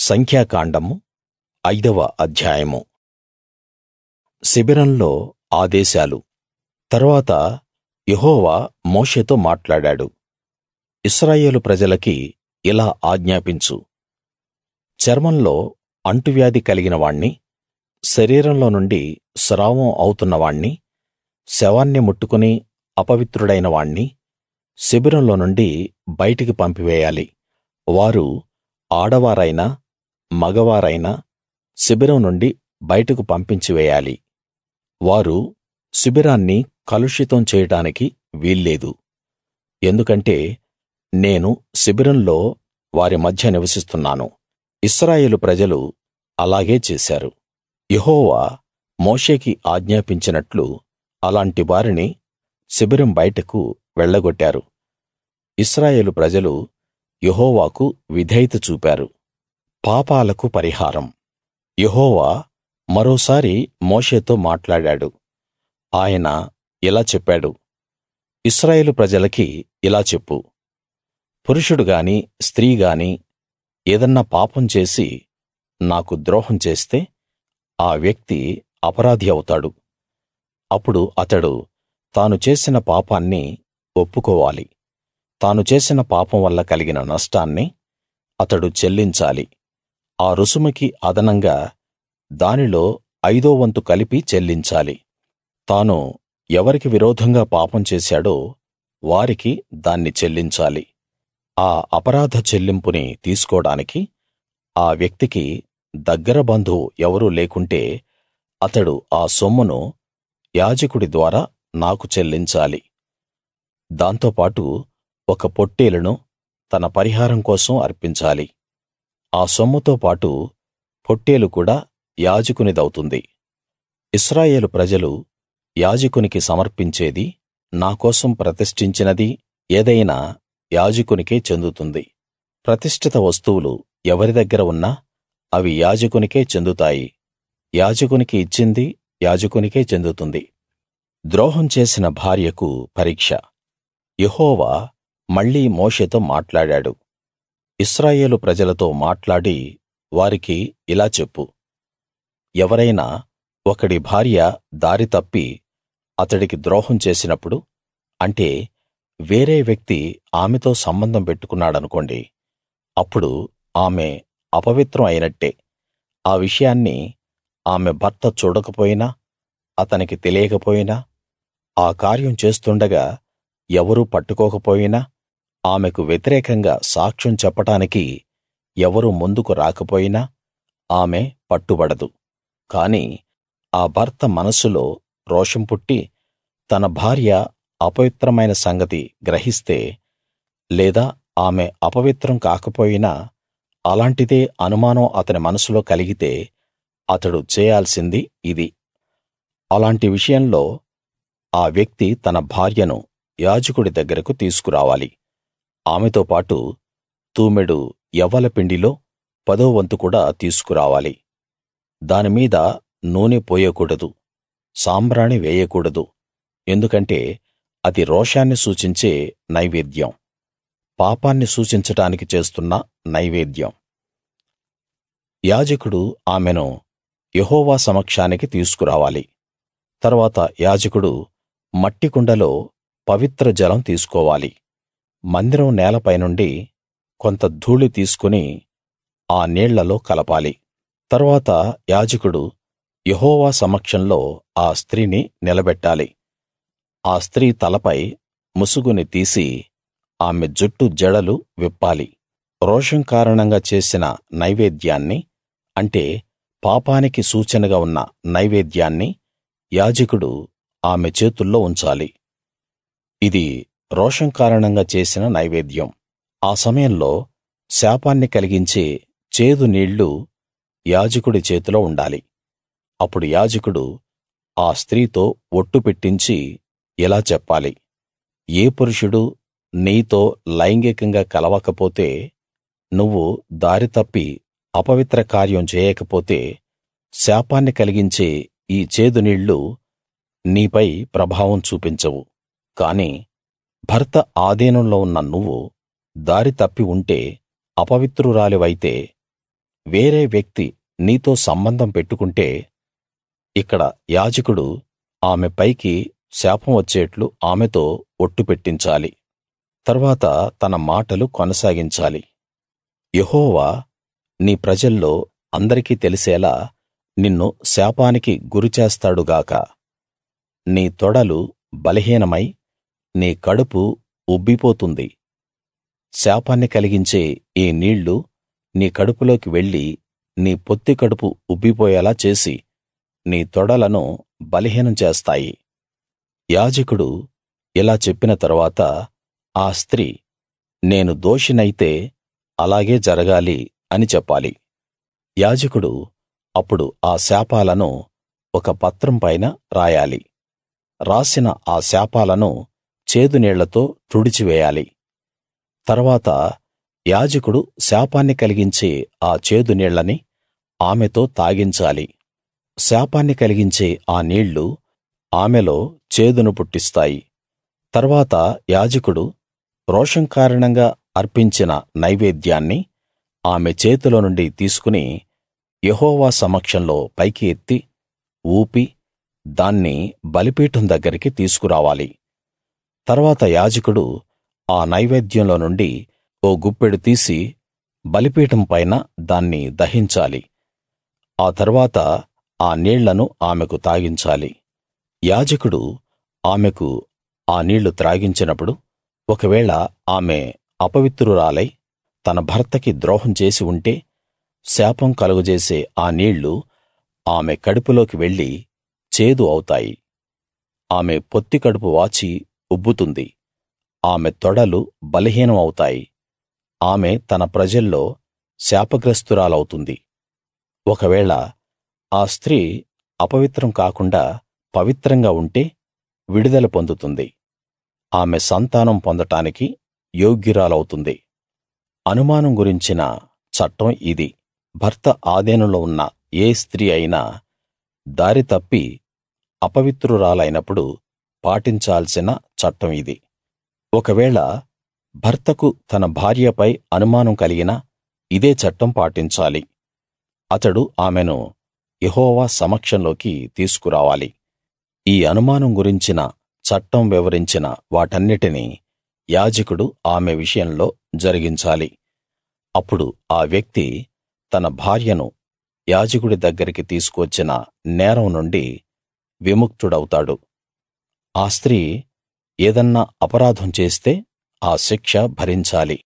సంఖ్యాకాండము ఐదవ అధ్యాయము శిబిరంలో ఆదేశాలు తరువాత యెహోవా మోషేతో మాట్లాడాడు ఇశ్రాయేలు ప్రజలకి ఇలా ఆజ్ఞాపించు చర్మంలో అంటువ్యాధి కలిగిన వాణ్ణి శరీరంలో నుండి స్రావం అవుతున్న వాణ్ణి శవాన్ని ముట్టుకుని అపవిత్రుడైన వాణ్ణి శిబిరంలో నుండి బయటికి పంపివేయాలి వారు ఆడవారైనా మగవారైనా శిబిరం నుండి బయటకు పంపించి వేయాలి వారు శిబిరాన్ని కలుషితం చేయడానికి వీల్లేదు ఎందుకంటే నేను శిబిరంలో వారి మధ్య నివసిస్తున్నాను ఇశ్రాయేలు ప్రజలు అలాగే చేశారు యెహోవా మోషేకి ఆజ్ఞాపించినట్లు అలాంటి వారిని శిబిరం బయటకు వెళ్ళగొట్టారు ఇశ్రాయేలు ప్రజలు యెహోవాకు విధేయత చూపారు పాపాలకు పరిహారం యెహోవా మరోసారి మోషేతో మాట్లాడాడు ఆయన ఇలా చెప్పాడు ఇశ్రాయేలు ప్రజలకి ఇలా చెప్పు పురుషుడు గాని స్త్రీ గాని ఏదన్నా పాపం చేసి నాకు ద్రోహం చేస్తే ఆ వ్యక్తి అపరాధి అవుతాడు అప్పుడు అతడు తాను చేసిన పాపాన్ని ఒప్పుకోవాలి తాను చేసిన పాపం వల్ల కలిగిన నష్టాన్ని అతడు చెల్లించాలి ఆ రుసుముకి అదనంగా దానిలో ఐదో వంతు కలిపి చెల్లించాలి తాను ఎవరికి విరోధంగా పాపం చేశాడో వారికి దాన్ని చెల్లించాలి ఆ అపరాధ చెల్లింపుని తీసుకోడానికి ఆ వ్యక్తికి దగ్గర బంధువు ఎవరూ లేకుంటే అతడు ఆ సొమ్మును యాజకుడి ద్వారా నాకు చెల్లించాలి దాంతోపాటు ఒక పొట్టేలును తన పరిహారం కోసం అర్పించాలి ఆ సొమ్ముతో పాటు పొట్టేలు కూడా యాజకునిదవుతుంది ఇశ్రాయేలు ప్రజలు యాజకునికి సమర్పించేది నా కోసం ప్రతిష్ఠించినది ఏదైనా యాజకునికే చెందుతుంది ప్రతిష్ఠిత వస్తువులు ఎవరి దగ్గర ఉన్నా అవి యాజకునికే చెందుతాయి యాజకునికి ఇచ్చింది యాజకునికే చెందుతుంది ద్రోహం చేసిన భార్యకు పరీక్ష యెహోవా మళ్ళీ మోషేతో మాట్లాడాడు ఇశ్రాయేలు ప్రజలతో మాట్లాడి వారికి ఇలా చెప్పు ఎవరైనా ఒకడి భార్య దారి తప్పి అతడికి ద్రోహం చేసినప్పుడు అంటే వేరే వ్యక్తి ఆమెతో సంబంధం పెట్టుకున్నాడనుకోండి అప్పుడు ఆమె అపవిత్రం అయినట్టే ఆ విషయాన్ని ఆమె భర్త చూడకపోయినా అతనికి తెలియకపోయినా ఆ కార్యం చేస్తుండగా ఎవరూ పట్టుకోకపోయినా ఆమెకు వ్యతిరేకంగా సాక్ష్యం చెప్పడానికి ఎవరూ ముందుకు రాకపోయినా ఆమె పట్టుబడదు కాని ఆ భర్త మనస్సులో రోషం పుట్టి తన భార్య అపవిత్రమైన సంగతి గ్రహిస్తే లేదా ఆమె అపవిత్రం కాకపోయినా అలాంటిదే అనుమానం అతని మనసులో కలిగితే అతడు చేయాల్సింది ఇది అలాంటి విషయంలో ఆ వ్యక్తి తన భార్యను యాజకుడి దగ్గరకు తీసుకురావాలి ఆమెతో పాటు తూమెడు యవ్వల పిండిలో పదో వంతు కూడా తీసుకురావాలి దాని మీద నూనె పోయకూడదు సాంబ్రాణి వేయకూడదు ఎందుకంటే అది రోషాన్ని సూచించే నైవేద్యం పాపాన్ని సూచించడానికి చేస్తున్న నైవేద్యం యాజకుడు ఆమెను యెహోవా సమక్షానికి తీసుకురావాలి తరువాత యాజకుడు మట్టి కుండలో పవిత్ర జలం తీసుకోవాలి మందిరం నేలపై నుండి కొంత ధూళి తీసుకుని ఆ నీళ్లలో కలపాలి తరువాత యాజకుడు యెహోవా సమక్షంలో ఆ స్త్రీని నిలబెట్టాలి ఆ స్త్రీ తలపై ముసుగుని తీసి ఆమె జుట్టు జడలు విప్పాలి రోషం కారణంగా చేసిన నైవేద్యాన్ని అంటే పాపానికి సూచనగా ఉన్న నైవేద్యాన్ని యాజకుడు ఆమె చేతుల్లో ఉంచాలి ఇది రోషం కారణంగా చేసిన నైవేద్యం ఆ సమయంలో శాపాన్ని కలిగించే చేదు నీళ్లు యాజకుడి చేతిలో ఉండాలి అప్పుడు యాజకుడు ఆ స్త్రీతో ఒట్టు పెట్టించి ఇలా చెప్పాలి ఏ పురుషుడు నీతో లైంగికంగా కలవకపోతే నువ్వు దారి తప్పి అపవిత్ర కార్యం చేయకపోతే శాపాన్ని కలిగించే ఈ చేదు నీళ్లు నీపై ప్రభావం చూపించవు కాని భర్త ఆధీనంలో ఉన్న నువ్వు దారి తప్పి ఉంటే అపవిత్రురాలివైతే వేరే వ్యక్తి నీతో సంబంధం పెట్టుకుంటే ఇక్కడ యాజకుడు ఆమె పైకి శాపం వచ్చేట్లు ఆమెతో ఒట్టు పెట్టించాలి తర్వాత తన మాటలు కొనసాగించాలి యెహోవా నీ ప్రజల్లో అందరికీ తెలిసేలా నిన్ను శాపానికి గురిచేస్తాడు గాక నీ తొడలు బలహీనమై నీ కడుపు ఉబ్బిపోతుంది శాపాన్ని కలిగించే ఈ నీళ్లు నీ కడుపులోకి వెళ్లి నీ పొత్తి కడుపు ఉబ్బిపోయేలా చేసి నీ తొడలను బలహీనం చేస్తాయి యాజకుడు ఇలా చెప్పిన తరువాత ఆ స్త్రీ నేను దోషినైతే అలాగే జరగాలి అని చెప్పాలి యాజకుడు అప్పుడు ఆ శాపాలను ఒక పత్రం పైన రాయాలి రాసిన ఆ శాపాలను చేదు నీళ్లతో తుడిచివేయాలి తర్వాత యాజకుడు శాపాన్ని కలిగించే ఆ చేదు నీళ్ళని ఆమెతో తాగించాలి శాపాన్ని కలిగించే ఆ నీళ్లు ఆమెలో చేదును పుట్టిస్తాయి తర్వాత యాజకుడు రోషం కారణంగా అర్పించిన నైవేద్యాన్ని ఆమె చేతిలో నుండి తీసుకుని యెహోవా సమక్షంలో పైకి ఎత్తి ఊపి దాన్ని బలిపీఠం దగ్గరికి తీసుకురావాలి తర్వాత యాజకుడు ఆ నైవేద్యంలో నుండి ఓ గుప్పెడు తీసి బలిపీఠం పైన దాన్ని దహించాలి ఆ తర్వాత ఆ నీళ్లను ఆమెకు తాగించాలి యాజకుడు ఆమెకు ఆ నీళ్లు త్రాగించినప్పుడు ఒకవేళ ఆమె అపవిత్రురాలై తన భర్తకి ద్రోహం చేసి ఉంటే శాపం కలుగజేసే ఆ నీళ్లు ఆమె కడుపులోకి వెళ్లి చేదు అవుతాయి ఆమె పొత్తి కడుపు వాచి ఉబ్బుతుంది ఆమె తొడలు బలహీనం అవుతాయి ఆమె తన ప్రజల్లో శాపగ్రస్తురాలవుతుంది ఒకవేళ ఆ స్త్రీ అపవిత్రం కాకుండా పవిత్రంగా ఉంటే విడుదల పొందుతుంది ఆమె సంతానం పొందటానికి యోగ్యురాలవుతుంది అనుమానం గురించిన చట్టం ఇది భర్త ఆధీనంలో ఉన్న ఏ స్త్రీ అయినా దారి తప్పి అపవిత్రురాలైనప్పుడు పాటించాల్సిన చట్టం ఇది ఒకవేళ భర్తకు తన భార్యపై అనుమానం కలిగినా ఇదే చట్టం పాటించాలి అతడు ఆమెను యెహోవా సమక్షంలోకి తీసుకురావాలి ఈ అనుమానం గురించిన చట్టం వివరించిన వాటన్నిటినీ యాజకుడు ఆమె విషయంలో జరిగించాలి అప్పుడు ఆ వ్యక్తి తన భార్యను యాజకుడి దగ్గరికి తీసుకువచ్చిన నేరం నుండి విముక్తుడవుతాడు ఆ స్త్రీ ఏదన్నా అపరాధం చేస్తే ఆ శిక్ష భరించాలి